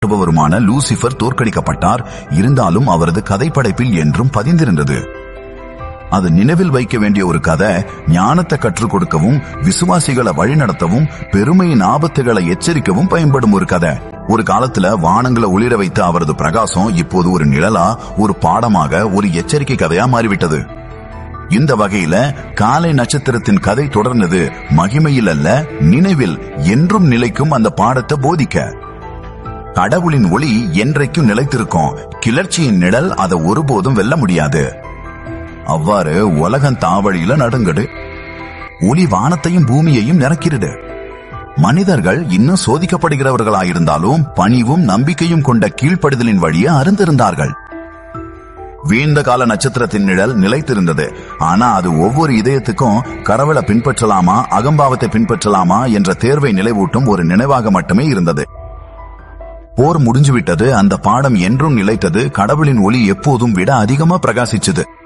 வருமான லூசிபர் தோற்கடிக்கப்பட்டார் இருந்தாலும் அவரது கதைப்படைப்பில் என்றும் பதிந்திருந்தது அது நினைவில் வைக்க வேண்டிய ஒரு கதை ஞானத்தை கற்றுக் கொடுக்கவும் விசுவாசிகளை வழிநடத்தவும் பெருமையின் ஆபத்துகளை எச்சரிக்கவும் பயன்படும் ஒரு கதை ஒரு காலத்துல வானங்களை ஒளிர வைத்த அவரது பிரகாசம் இப்போது ஒரு நிழலா ஒரு பாடமாக ஒரு எச்சரிக்கை கதையா மாறிவிட்டது இந்த வகையில காலை நட்சத்திரத்தின் கதை தொடர்ந்தது மகிமையில் அல்ல நினைவில் என்றும் நிலைக்கும் அந்த பாடத்தை போதிக்க கடவுளின் ஒளி என்றைக்கும் நிலைத்திருக்கும் கிளர்ச்சியின் நிழல் அதை ஒருபோதும் வெல்ல முடியாது அவ்வாறு உலகம் தாவழியில நடுங்கடு ஒளி வானத்தையும் பூமியையும் நிரக்கிடுது மனிதர்கள் இன்னும் சோதிக்கப்படுகிறவர்களாயிருந்தாலும் பணிவும் நம்பிக்கையும் கொண்ட கீழ்ப்படுதலின் வழியே அருந்திருந்தார்கள் வீழ்ந்த கால நட்சத்திரத்தின் நிழல் நிலைத்திருந்தது ஆனா அது ஒவ்வொரு இதயத்துக்கும் கடவுளை பின்பற்றலாமா அகம்பாவத்தை பின்பற்றலாமா என்ற தேர்வை நிலைவூட்டும் ஒரு நினைவாக மட்டுமே இருந்தது போர் முடிஞ்சுவிட்டது அந்த பாடம் என்றும் நிலைத்தது கடவுளின் ஒளி எப்போதும் விட அதிகமா பிரகாசிச்சது